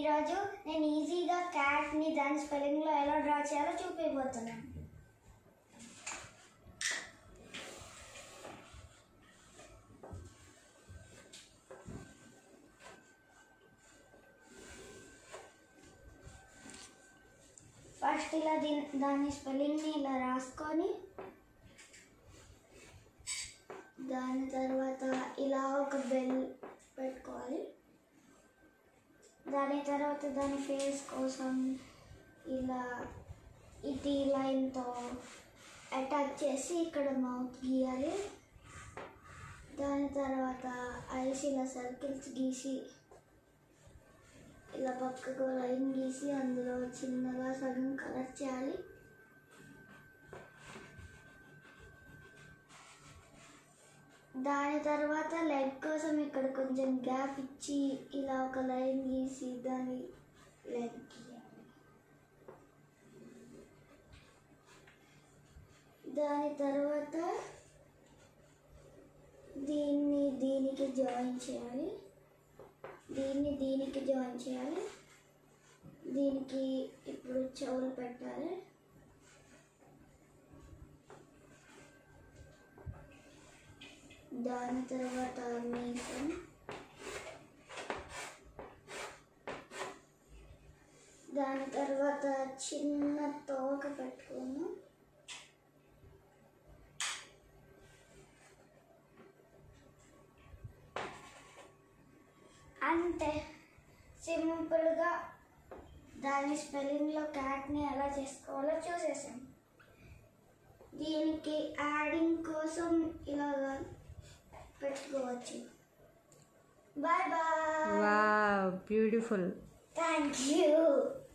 ఈరోజు నేను ఈజీగా క్యాట్ని దాని స్పెల్లింగ్లో ఎలా డ్రా చేయాలో చూపించబోతున్నాను ఫస్ట్ ఇలా దీని దాని స్పెల్లింగ్ని ఇలా రాసుకొని దాని తర్వాత ఇలా ఒక బెల్ పెట్టుకోవాలి దాని తర్వాత దాని ఫేస్ కోసం ఇలా ఈ టీ లైన్తో అటాచ్ చేసి ఇక్కడ మౌత్ గీయాలి దాని తర్వాత ఐస్ ఇలా సర్కిల్స్ గీసి ఇలా పక్కకు లైన్ గీసి అందులో చిన్నగా సగం కలర్ చేయాలి దాని తర్వాత లెగ్ కోసం ఇక్కడ కొంచెం గ్యాప్ ఇచ్చి ఇలా ఒక లైన్ గీసి దాని లెగ్ గీయాలి దాని తర్వాత దీన్ని దీనికి జాయిన్ చేయాలి దీన్ని దీనికి జాయిన్ చేయాలి దీనికి ఇప్పుడు చెవులు పెట్టాలి దాని తర్వాత మీసం దాని తర్వాత చిన్న తోక పెట్టుకున్నాం అంతే సింపుల్గా దాని స్పెల్లింగ్లో క్యాట్ని ఎలా చేసుకోవాలో చూసేసాం దీనికి యాడింగ్ కోసం ఇలాగా పెట్టుకోవచ్చు bye bye wow beautiful thank you